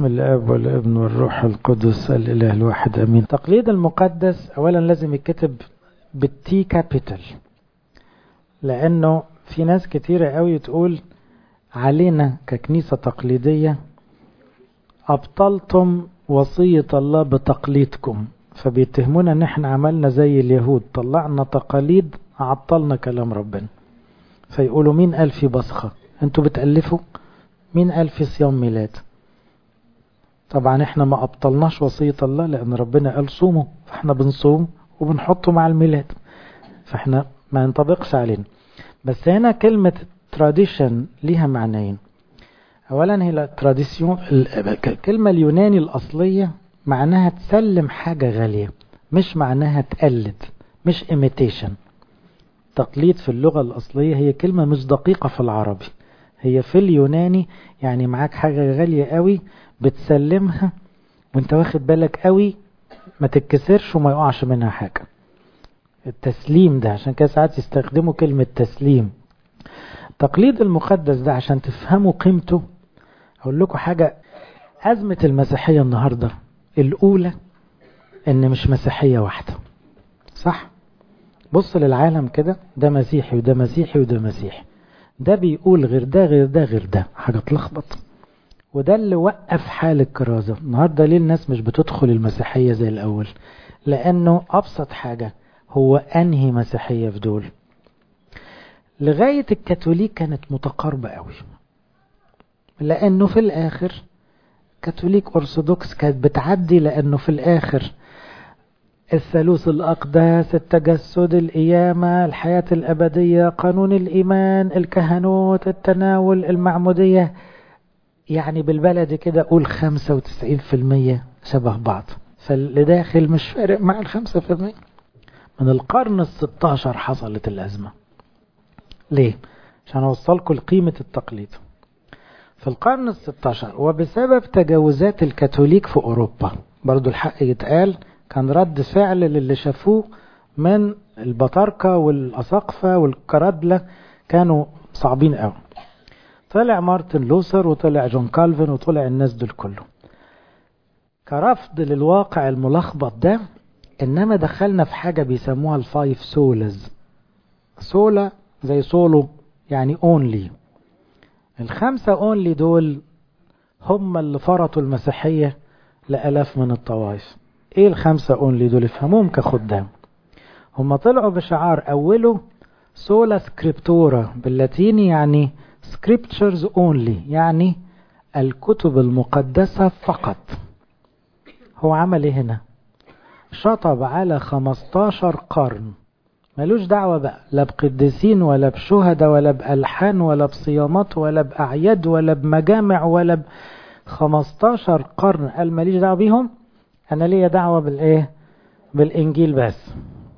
بسم الاب والابن والروح القدس الاله الواحد امين تقليد المقدس اولا لازم يتكتب بالتي كابيتال لانه في ناس كتيرة قوي تقول علينا ككنيسة تقليدية ابطلتم وصية الله بتقليدكم فبيتهمونا ان احنا عملنا زي اليهود طلعنا تقاليد عطلنا كلام ربنا فيقولوا مين قال في بصخة انتوا بتألفوا مين قال في صيام ميلاد طبعا احنا ما ابطلناش وصية الله لان ربنا قال صوموا فاحنا بنصوم وبنحطه مع الميلاد فاحنا ما ينطبقش علينا بس هنا كلمة تراديشن ليها معنيين اولا هي تراديسيون الكلمة اليوناني الاصلية معناها تسلم حاجة غالية مش معناها تقلد مش imitation تقليد في اللغة الأصلية هي كلمة مش دقيقة في العربي هي في اليوناني يعني معاك حاجة غالية قوي بتسلمها وانت واخد بالك قوي ما تتكسرش وما يقعش منها حاجة التسليم ده عشان كده ساعات يستخدموا كلمة تسليم تقليد المقدس ده عشان تفهموا قيمته اقول لكم حاجة أزمة المسيحية النهاردة الأولى إن مش مسيحية واحدة صح بص للعالم كده ده مسيحي وده مسيحي وده مسيحي ده بيقول غير ده غير ده غير ده حاجة تلخبط وده اللي وقف حال الكرازة النهاردة ليه الناس مش بتدخل المسيحية زي الأول لأنه أبسط حاجة هو أنهي مسيحية في دول لغاية الكاثوليك كانت متقاربة قوي لأنه في الآخر كاثوليك أرثوذكس كانت بتعدي لأنه في الآخر الثالوث الأقداس التجسد القيامة الحياة الأبدية قانون الإيمان الكهنوت التناول المعمودية يعني بالبلد كده قول 95% شبه بعض فاللي داخل مش فارق مع الخمسة في المية من القرن الستاشر حصلت الأزمة ليه؟ عشان أوصلكم لقيمة التقليد في القرن الستاشر وبسبب تجاوزات الكاثوليك في أوروبا برضو الحق يتقال كان رد فعل للي شافوه من البطاركة والأساقفة والكرادلة كانوا صعبين قوي طلع مارتن لوثر وطلع جون كالفن وطلع الناس دول كله كرفض للواقع الملخبط ده انما دخلنا في حاجة بيسموها الفايف سولز سولا زي سولو يعني اونلي الخمسة اونلي دول هم اللي فرطوا المسيحية لألاف من الطوائف ايه الخمسة اونلي دول افهموهم كخدام هم طلعوا بشعار اوله سولا سكريبتورا باللاتيني يعني scriptures only يعني الكتب المقدسة فقط هو عمل ايه هنا شطب على 15 قرن ملوش دعوة بقى لا بقديسين ولا بشهداء ولا بألحان ولا بصيامات ولا بأعياد ولا بمجامع ولا ب 15 قرن قال ماليش دعوة بيهم أنا ليا دعوة بالإيه بالإنجيل بس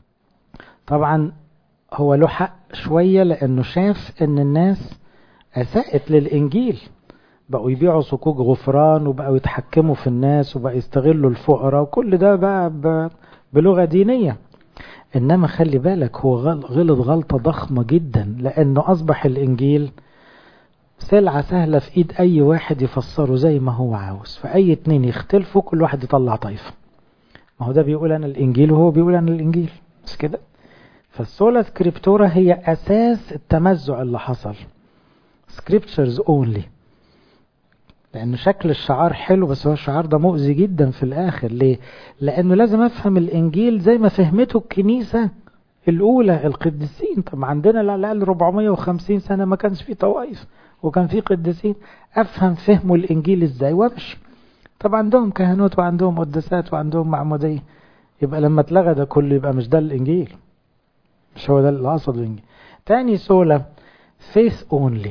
طبعا هو له حق شوية لأنه شاف إن الناس أساءت للإنجيل بقوا يبيعوا صكوك غفران وبقوا يتحكموا في الناس وبقوا يستغلوا الفقراء وكل ده بقى بلغة دينية إنما خلي بالك هو غلط غلطة ضخمة جدا لأنه أصبح الإنجيل سلعة سهلة في إيد أي واحد يفسره زي ما هو عاوز فأي اتنين يختلفوا كل واحد يطلع طائفة ما هو ده بيقول أنا الإنجيل وهو بيقول أنا الإنجيل بس كده فالسولا سكريبتورا هي أساس التمزع اللي حصل scriptures only لأن شكل الشعار حلو بس هو الشعار ده مؤذي جدا في الآخر ليه؟ لأنه لازم أفهم الإنجيل زي ما فهمته الكنيسة الأولى القديسين طب عندنا على الأقل 450 سنة ما كانش في طوائف وكان في قديسين أفهم فهموا الإنجيل إزاي وأمشي طب عندهم كهنوت وعندهم قداسات وعندهم معمودية يبقى لما اتلغى ده كله يبقى مش ده الإنجيل مش هو ده اللي قصده الإنجيل تاني سولة faith only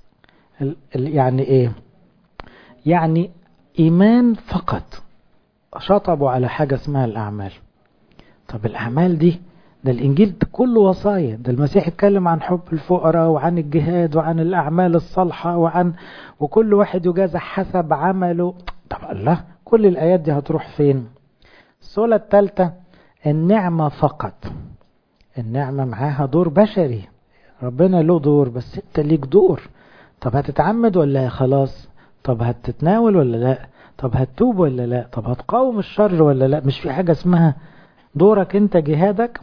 يعني ايه يعني ايمان فقط شطبوا على حاجة اسمها الاعمال طب الاعمال دي ده الانجيل كله وصايا ده المسيح اتكلم عن حب الفقراء وعن الجهاد وعن الاعمال الصالحة وعن وكل واحد يجازى حسب عمله طب الله كل الايات دي هتروح فين الصولة الثالثة النعمة فقط النعمة معاها دور بشري ربنا له دور بس انت ليك دور طب هتتعمد ولا خلاص طب هتتناول ولا لا طب هتتوب ولا لا طب هتقاوم الشر ولا لا مش في حاجة اسمها دورك انت جهادك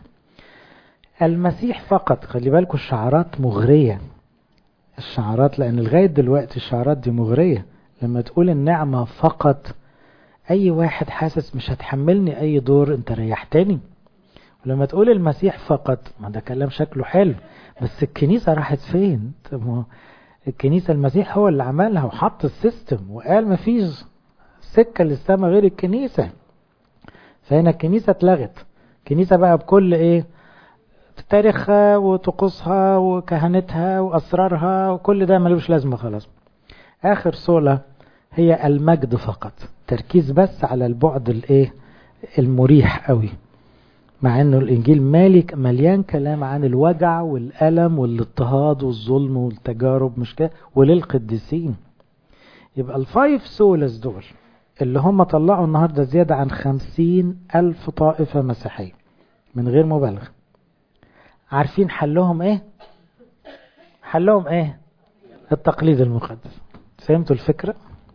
المسيح فقط خلي بالكم الشعارات مغرية الشعارات لان لغاية دلوقتي الشعارات دي مغرية لما تقول النعمة فقط اي واحد حاسس مش هتحملني اي دور انت ريحتني ولما تقول المسيح فقط ما ده كلام شكله حلو بس الكنيسة راحت فين طب الكنيسة المسيح هو اللي عملها وحط السيستم وقال ما فيش سكة للسماء غير الكنيسة فهنا الكنيسة اتلغت الكنيسة بقى بكل ايه تاريخها وطقوسها وكهنتها واسرارها وكل ده ملوش لازمة خلاص اخر صولة هي المجد فقط تركيز بس على البعد الايه المريح قوي مع انه الانجيل مالك مليان كلام عن الوجع والالم والاضطهاد والظلم والتجارب مش كده وللقديسين يبقى الفايف سولز دول اللي هم طلعوا النهارده زيادة عن خمسين ألف طائفة مسيحية من غير مبالغة عارفين حلهم ايه حلهم ايه التقليد المقدس فهمتوا الفكرة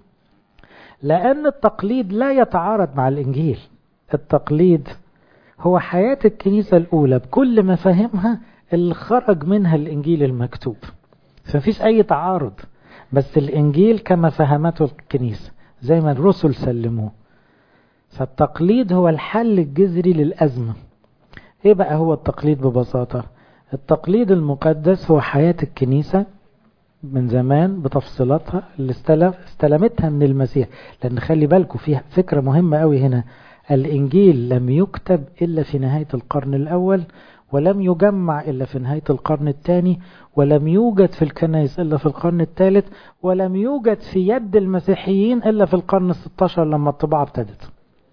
لأن التقليد لا يتعارض مع الإنجيل التقليد هو حياة الكنيسة الأولى بكل مفاهيمها اللي خرج منها الإنجيل المكتوب فمفيش أي تعارض بس الإنجيل كما فهمته الكنيسة زي ما الرسل سلموه فالتقليد هو الحل الجذري للأزمة إيه بقى هو التقليد ببساطة التقليد المقدس هو حياة الكنيسة من زمان بتفصيلاتها اللي استلم استلمتها من المسيح لأن خلي بالكم فيها فكرة مهمة قوي هنا الإنجيل لم يكتب إلا في نهاية القرن الأول ولم يجمع إلا في نهاية القرن الثاني ولم يوجد في الكنائس إلا في القرن الثالث ولم يوجد في يد المسيحيين إلا في القرن الستاشر لما الطباعة ابتدت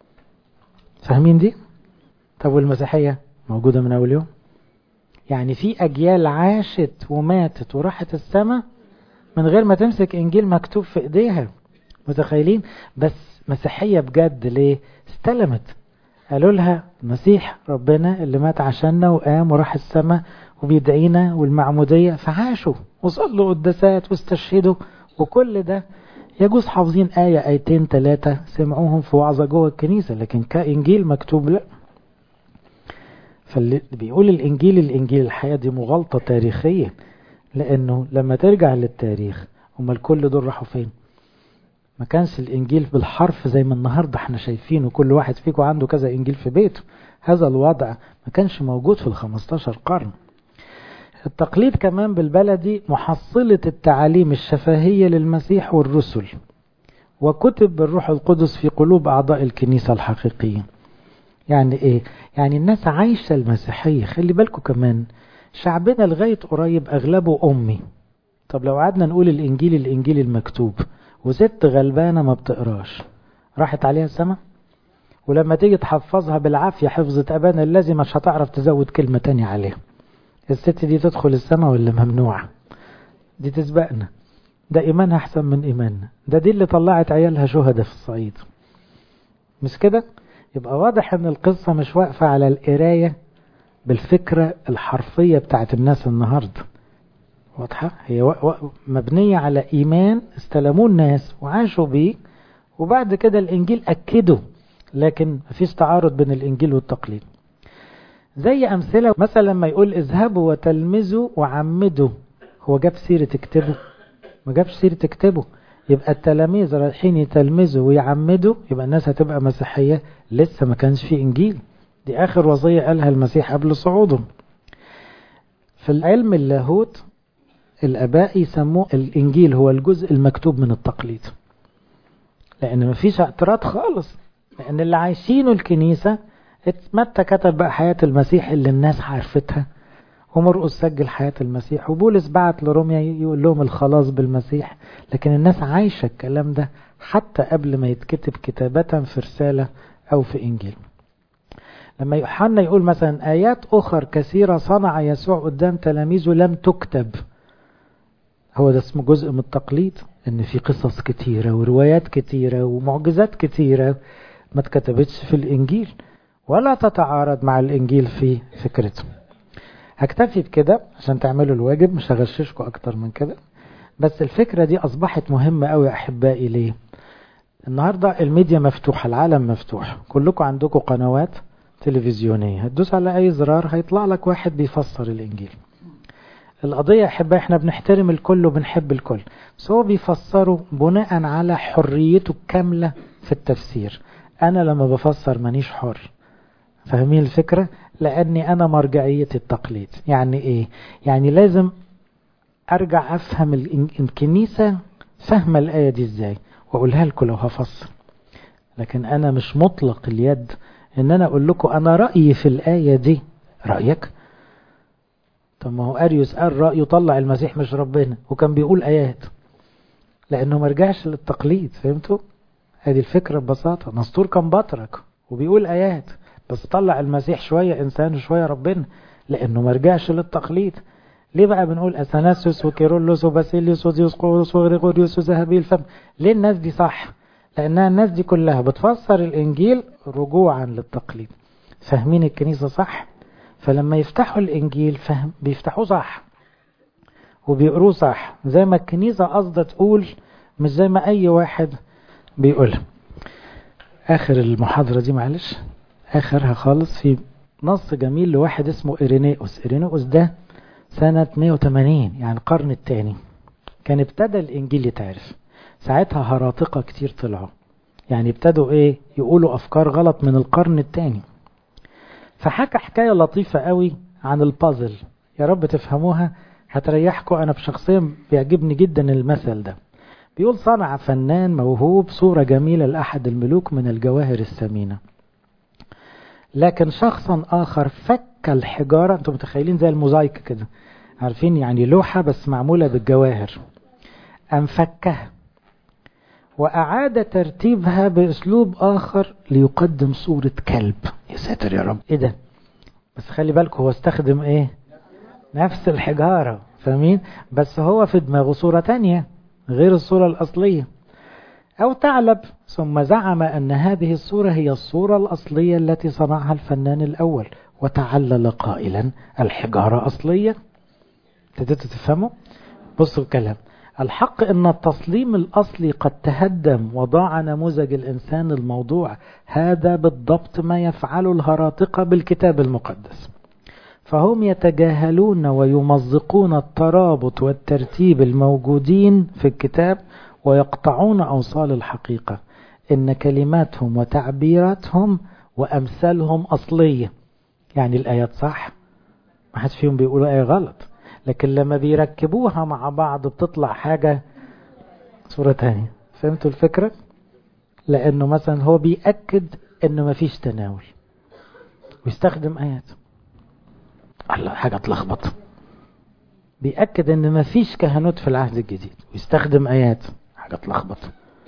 فاهمين دي؟ طب والمسيحية موجودة من أول يوم يعني في أجيال عاشت وماتت وراحت السماء من غير ما تمسك إنجيل مكتوب في إيديها متخيلين بس مسيحية بجد ليه استلمت قالوا لها المسيح ربنا اللي مات عشاننا وقام وراح السماء وبيدعينا والمعمودية فعاشوا وصلوا قداسات واستشهدوا وكل ده يجوز حافظين آية آيتين ثلاثة سمعوهم في وعظة جوه الكنيسة لكن كإنجيل مكتوب لا فاللي بيقول الإنجيل الإنجيل الحياة دي مغالطة تاريخية لأنه لما ترجع للتاريخ هما الكل دول راحوا فين ما كانش الإنجيل بالحرف زي ما النهاردة احنا شايفينه كل واحد فيكم عنده كذا إنجيل في بيته هذا الوضع ما كانش موجود في الخمستاشر قرن التقليد كمان بالبلدي محصلة التعاليم الشفهية للمسيح والرسل وكتب بالروح القدس في قلوب أعضاء الكنيسة الحقيقية يعني إيه؟ يعني الناس عايشة المسيحية خلي بالكم كمان شعبنا لغاية قريب أغلبه أمي طب لو قعدنا نقول الإنجيل الإنجيل المكتوب وست غلبانة ما بتقراش راحت عليها السماء ولما تيجي تحفظها بالعافية حفظة أبانا الذي مش هتعرف تزود كلمة تانية عليها الست دي تدخل السماء ولا ممنوعة دي تسبقنا ده إيمانها أحسن من إيماننا ده دي اللي طلعت عيالها شهداء في الصعيد مش كده يبقى واضح ان القصة مش واقفة على القراية بالفكرة الحرفية بتاعت الناس النهاردة واضحة هي مبنية على إيمان استلموه الناس وعاشوا بيه وبعد كده الإنجيل أكده لكن مفيش تعارض بين الإنجيل والتقليد زي أمثلة مثلا لما يقول اذهبوا وتلمذوا وعمدوا هو جاب سيرة اكتبه ما جابش سيرة اكتبه يبقى التلاميذ رايحين يتلمذوا ويعمدوا يبقى الناس هتبقى مسيحية لسه ما كانش في إنجيل دي آخر وصية قالها المسيح قبل صعوده في العلم اللاهوت الآباء يسموه الإنجيل هو الجزء المكتوب من التقليد لأن ما فيش اعتراض خالص لأن اللي عايشينه الكنيسة متى كتب بقى حياة المسيح اللي الناس عرفتها ومرقس سجل حياة المسيح وبولس بعت لروميا يقول لهم الخلاص بالمسيح لكن الناس عايشة الكلام ده حتى قبل ما يتكتب كتابة في رسالة أو في إنجيل لما يوحنا يقول مثلا آيات أخر كثيرة صنع يسوع قدام تلاميذه لم تكتب هو ده اسمه جزء من التقليد ان في قصص كتيرة وروايات كتيرة ومعجزات كتيرة ما اتكتبتش في الإنجيل ولا تتعارض مع الإنجيل في فكرته هكتفي بكده عشان تعملوا الواجب مش هغششكم أكتر من كده بس الفكرة دي أصبحت مهمة أوي أحبائي ليه النهاردة الميديا مفتوحة العالم مفتوح كلكم عندكم قنوات تلفزيونية هتدوس على أي زرار هيطلع لك واحد بيفسر الإنجيل القضية أحبة إحنا بنحترم الكل وبنحب الكل بس هو بيفسره بناء على حريته الكاملة في التفسير أنا لما بفسر مانيش حر فاهمين الفكرة لأني أنا مرجعية التقليد يعني إيه يعني لازم أرجع أفهم الكنيسة فهم الآية دي إزاي وأقولها لكم لو هفسر لكن أنا مش مطلق اليد إن أنا أقول لكم أنا رأيي في الآية دي رأيك طب ما هو أريوس قال رأيه طلع المسيح مش ربنا وكان بيقول آيات لأنه ما رجعش للتقليد فهمتوا؟ هذه الفكرة ببساطة نسطور كان بطرك وبيقول آيات بس طلع المسيح شوية إنسان وشوية ربنا لأنه ما رجعش للتقليد ليه بقى بنقول أثناسيوس وكيرلس وباسيليوس وديوسقورس وغريغوريوس وذهبي الفم ليه الناس دي صح لأنها الناس دي كلها بتفسر الإنجيل رجوعا للتقليد فاهمين الكنيسة صح فلما يفتحوا الإنجيل فهم بيفتحوه صح وبيقروه صح زي ما الكنيسة قصدة تقول مش زي ما أي واحد بيقولها آخر المحاضرة دي معلش آخرها خالص في نص جميل لواحد اسمه إيرينيوس إيرينيوس ده سنة 180 يعني القرن الثاني كان ابتدى الإنجيل يتعرف ساعتها هراطقة كتير طلعوا يعني ابتدوا ايه يقولوا أفكار غلط من القرن الثاني فحكى حكاية لطيفة قوي عن البازل يا رب تفهموها هتريحكم أنا بشخصيا بيعجبني جدا المثل ده بيقول صنع فنان موهوب صورة جميلة لأحد الملوك من الجواهر الثمينة لكن شخصا آخر فك الحجارة انتم متخيلين زي الموزايك كده عارفين يعني لوحة بس معمولة بالجواهر أنفكها وأعاد ترتيبها بأسلوب آخر ليقدم صورة كلب يا ساتر يا رب إيه ده بس خلي بالكم هو استخدم إيه نفس الحجارة فاهمين بس هو في دماغه صورة تانية غير الصورة الأصلية أو ثعلب ثم زعم أن هذه الصورة هي الصورة الأصلية التي صنعها الفنان الأول وتعلل قائلا الحجارة أصلية ابتديتوا تفهموا بصوا الكلام الحق أن التصليم الأصلي قد تهدم وضاع نموذج الإنسان الموضوع هذا بالضبط ما يفعله الهراطقة بالكتاب المقدس فهم يتجاهلون ويمزقون الترابط والترتيب الموجودين في الكتاب ويقطعون أوصال الحقيقة إن كلماتهم وتعبيراتهم وأمثالهم أصلية يعني الآيات صح ما حدش فيهم بيقول آية غلط لكن لما بيركبوها مع بعض بتطلع حاجة صورة تانية فهمتوا الفكرة لأنه مثلا هو بيأكد إنه مفيش تناول ويستخدم آيات الله حاجة تلخبط بيأكد إن مفيش كهنوت في العهد الجديد ويستخدم آيات حاجة تلخبط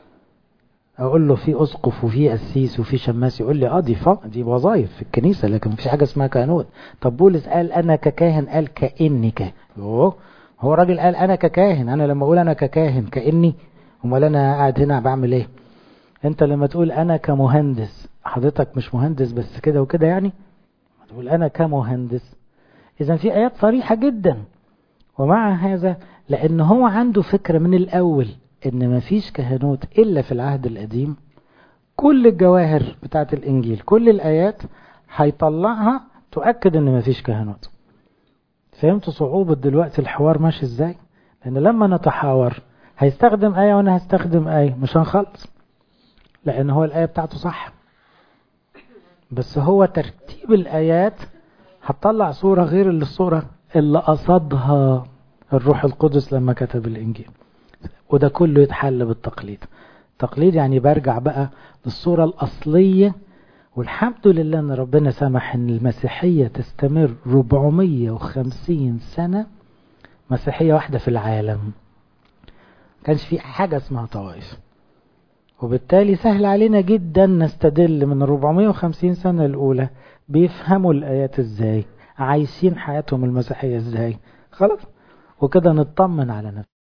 اقول له في اسقف وفي قسيس وفي شماس يقول لي اه دي فق دي وظايف في الكنيسه لكن مفيش حاجه اسمها كهنوت طب بولس قال انا ككاهن قال كاني كاهن هو هو راجل قال انا ككاهن انا لما اقول انا ككاهن كاني امال انا قاعد هنا بعمل ايه انت لما تقول انا كمهندس حضرتك مش مهندس بس كده وكده يعني تقول انا كمهندس اذا في ايات صريحه جدا ومع هذا لان هو عنده فكره من الاول ان مفيش كهنوت الا في العهد القديم كل الجواهر بتاعت الانجيل كل الايات هيطلعها تؤكد ان مفيش كهنوت فهمتوا صعوبة دلوقتي الحوار ماشي ازاي لان لما نتحاور هيستخدم ايه وانا هستخدم ايه مش هنخلص لان هو الايه بتاعته صح بس هو ترتيب الايات هتطلع صورة غير الصورة اللي قصدها الروح القدس لما كتب الانجيل وده كله يتحل بالتقليد تقليد يعني برجع بقى للصورة الأصلية والحمد لله أن ربنا سمح أن المسيحية تستمر 450 سنة مسيحية واحدة في العالم كانش في حاجة اسمها طوائف وبالتالي سهل علينا جدا نستدل من 450 سنة الأولى بيفهموا الآيات ازاي عايشين حياتهم المسيحية ازاي خلاص وكده نطمن على نفسنا